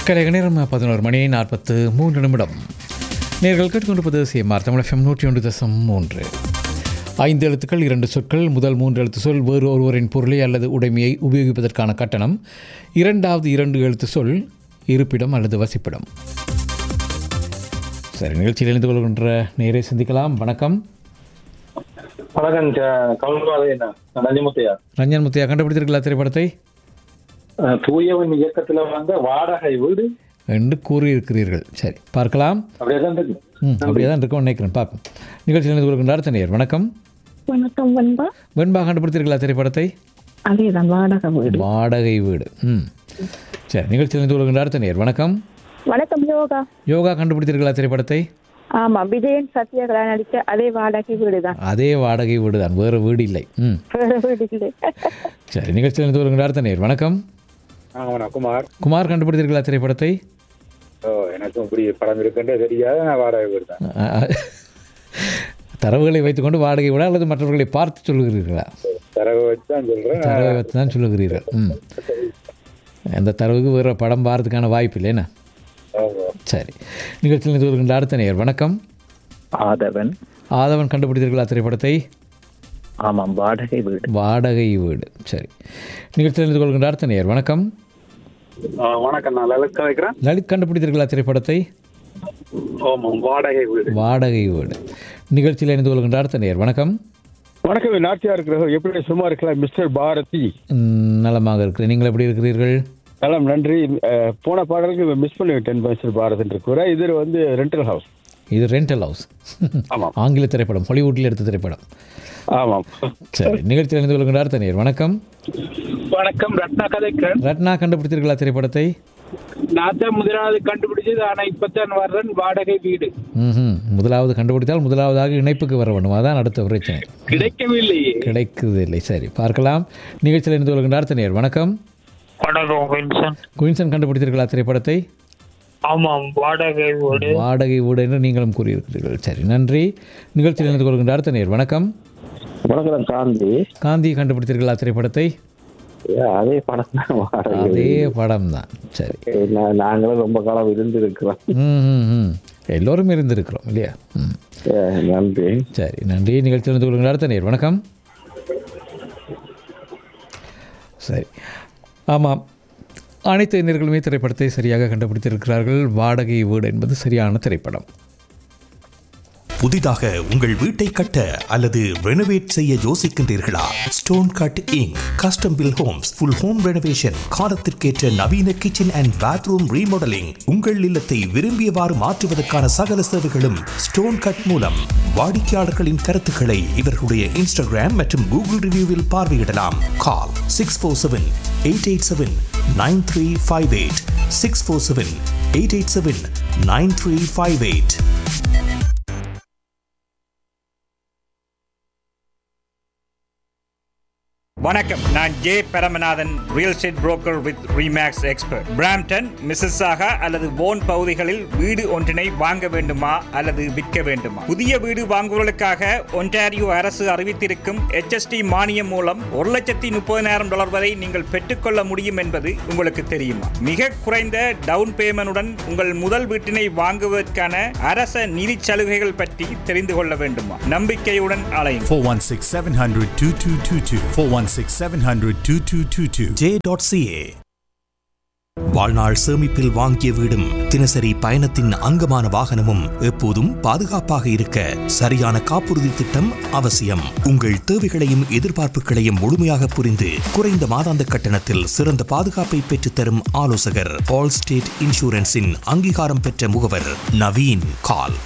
கலைக நேரம் பதினோரு மணி நாற்பத்து மூன்று நிமிடம் நேர்கள் கேட்டுக்கொண்டிருப்பது சிஎம்ஆர் தமிழ் எஃப்எம் நூற்றி ஒன்று தசம் மூன்று ஐந்து எழுத்துக்கள் இரண்டு சொற்கள் முதல் மூன்று எழுத்து சொல் வேறு ஒருவரின் பொருளை அல்லது உடைமையை உபயோகிப்பதற்கான கட்டணம் இரண்டாவது இரண்டு எழுத்து சொல் இருப்பிடம் அல்லது வசிப்பிடம் சரி நிகழ்ச்சியில் இணைந்து கொள்கின்ற நேரை சந்திக்கலாம் வணக்கம் வணக்கம் கவுன்வாதே நஞ்சிமுத்தையா ரஞ்சன் முத்தையா கண்டுபிடித்திருக்கலாம் திரைப்படத்தை அஹ், தூயவன் இயக்கத்துல வந்த வாடகை வீடு என்று கூறியிருக்கிறீர்கள் சரி பார்க்கலாம் அப்படியே தான் இருக்கு ம் அப்படியே தான் இருக்கும் நினைக்கிறேன் பார்ப்போம் நிகழ்ச்சியில் இணைந்து கொள்கின்ற அடுத்த நேர் வணக்கம் வணக்கம் வெண்பா வெண்பா கண்டுபிடித்திருக்கலாம் திரைப்படத்தை அதேதான் வாடகை வீடு வாடகை வீடு ம் சரி நிகழ்ச்சியில் இணைந்து கொள்கின்ற அடுத்த நேர் வணக்கம் வணக்கம் யோகா யோகா கண்டுபிடித்திருக்கலாம் திரைப்படத்தை ஆமா விஜயன் சத்யகலா நடிச்ச அதே வாடகை வீடு தான் அதே வாடகை வீடு தான் வேறு வீடு இல்லை ம் வேற வீடு இல்லை சரி நிகழ்ச்சியில் இணைந்து கொள்கின்ற அடுத்த நேர் வணக்கம் ஆமாண்ணா குமார் குமார் கண்டுபிடித்திருக்கலாம் திரைப்படத்தை ஓ எனக்கும் இப்படி படம் இருக்குன்றே தெரியாது நான் வாடகை வீடு தான் அ, அ, தரவுகளை வைத்துக்கொண்டு வாடகை வீடா அல்லது மற்றவர்களை பார்த்து சொல்லுகிறீர்களா தரவை வச்சு தான் சொல்றேன் தரவை வைத்து தான் சொல்லுகிறீர்கள் ம் அந்த தரவுக்கு வேறு படம் பார்த்துக்கான வாய்ப்பு இல்லைண்ணா ஆமா. சரி நிகழ்ச்சியில் இணைந்து கொள்கின்ற அடுத்த நேர் வணக்கம் ஆதவன் ஆதவன் கண்டுபிடித்திருக்கலாம் திரைப்படத்தை ஆமாம் வாடகை வீடு வாடகை வீடு சரி நிகழ்ச்சியில் இணைந்து கொள்கின்ற அடுத்த நேர் வணக்கம் ஆ, வணக்கம் நான் லலித் கதைக்கிறேன் லலித் கண்டுபிடித்திருக்கலாம் திரைப்படத்தை ஆமாம் வாடகை வீடு வாடகை வீடு நிகழ்ச்சியில் இணைந்து கொள்கின்ற அடுத்த நேர் வணக்கம் வணக்கம் நாட்டியா இருக்கிற எப்படி சும்மா இருக்கலாம் மிஸ்டர் பாரதி ம், நலமாக இருக்கிறேன் நீங்கள் எப்படி இருக்கிறீர்கள் நலம் நன்றி அஹ், போன பாடலுக்கு மிஸ் பண்ணிவிட்டேன் மிஸ்டர் பாரத் இருக்கிற இது வந்து ரெண்டல் ஹவுஸ் இது ரெண்டல் ஹவுஸ் ஆமாம். ஆங்கில திரைப்படம் ஹாலிவுட்டில் எடுத்த திரைப்படம் ஆமாம் சரி நிகழ்ச்சியில் இணைந்து கொள்கின்ற அடுத்த நேர் வணக்கம் வணக்கம் ரத்னா கதைக்கிறேன் ரத்னா கண்டுபிடித்திருக்கலாம் திரைப்படத்தை நான் தான் முதலாவது கண்டுபிடிச்சது ஆனா இப்பதான் வர்றேன் வாடகை வீடு ம் முதலாவது கண்டுபிடித்தால் முதலாவதாக இணைப்புக்கு வர வேண்டும் அதான் அடுத்த பிரச்சனை கிடைக்கவில்லையே கிடைக்குது இல்லை சரி பார்க்கலாம் நிகழ்ச்சியில் இணைந்து கொள்கின்ற அடுத்த நேர் வணக்கம் வணக்கம் வின்சன் குயின்சன் கண்டுபிடித்திருக்கலாம் திரைப்படத்தை ஆமாம் வாடகை வீடு வாடகை வீடு என்று நீங்களும் கூறியிருக்கிறீர்கள் சரி நன்றி நிகழ்ச்சியில் இணைந்து கொள்கின்ற அடுத்த நேர் வணக்கம் வணக்கம் காந்தி காந்தி கண்டுபிடித்திருக்கலாம் திரைப்படத்தை ஏ, அதே படம் தான் வாடகை அதே படம் தான் சரி வீடு. நா- நாங்களும் ரொம்ப காலம் இருந்திருக்கிறோம் ம் ம் ம் எல்லோரும் இருந்திருக்கிறோம் இல்லையா ம் ஏ, நன்றி சரி நன்றி நிகழ்ச்சியில் இருந்து கொள்கின்ற அடுத்த நேர் வணக்கம் சரி ஆமாம் அனைத்து இந்தியர்களுமே திரைப்படத்தை சரியாக கண்டுபிடித்திருக்கிறார்கள் வாடகை வீடு என்பது சரியான திரைப்படம் புதிதாக உங்கள் வீட்டை கட்ட அல்லது ரெனோவேட் செய்ய யோசிக்கின்றீர்களா stone cut inc custom build homes full home renovation காலத்திற்கேற்ற நவீன கிச்சன் அண்ட் பாத்ரூம் ரீமாடலிங் உங்கள் இல்லத்தை விரும்பியவாறு மாற்றுவதற்கான சகல சேவைகளும் ஸ்டோன் கட் மூலம் வாடிக்கையாளர்களின் கருத்துக்களை இவர்களுடைய இன்ஸ்டாகிராம் மற்றும் கூகுள் ரிவ்யூவில் பார்வையிடலாம் call six four seven eight eight seven nine three five eight six four seven eight eight seven nine three five eight வணக்கம் நான் J Paramanathan real estate broker with Remax expert Brampton Mississauga அல்லது போன் பகுதிகளில் வீடு ஒன்றினை வாங்க வேண்டுமா அல்லது விற்க வேண்டுமா புதிய வீடு வாங்குவதற்காக ஒன்டாரியோ அரசு அறிவித்திருக்கும் HST மானியம் மூலம் ஒரு லட்சத்தி முப்பதினாயிரம் டாலர் வரை நீங்கள் பெற்றுக்கொள்ள முடியும் என்பது உங்களுக்கு தெரியுமா மிக குறைந்த டவுன் பேமெண்டுடன் உங்கள் முதல் வீட்டினை வாங்குவதற்கான அரச நிதி சலுகைகள் பற்றி தெரிந்து கொள்ள வேண்டுமா நம்பிக்கையுடன் அலையும் 416 700 2222. 416 700 2222. ஜே.ca வாழ்நாள் சேமிப்பில் வாங்கிய வீடும் தினசரி பயணத்தின் அங்கமான வாகனமும் எப்போதும் பாதுகாப்பாக இருக்க சரியான காப்புறுதி திட்டம் அவசியம் உங்கள் தேவைகளையும் எதிர்பார்ப்புகளையும் முழுமையாக புரிந்து குறைந்த மாதாந்த கட்டணத்தில் சிறந்த பாதுகாப்பை பெற்றுத்தரும் ஆலோசகர் ஆல் ஸ்டேட் இன்சூரன்ஸின் அங்கீகாரம் பெற்ற முகவர் நவீன் கால்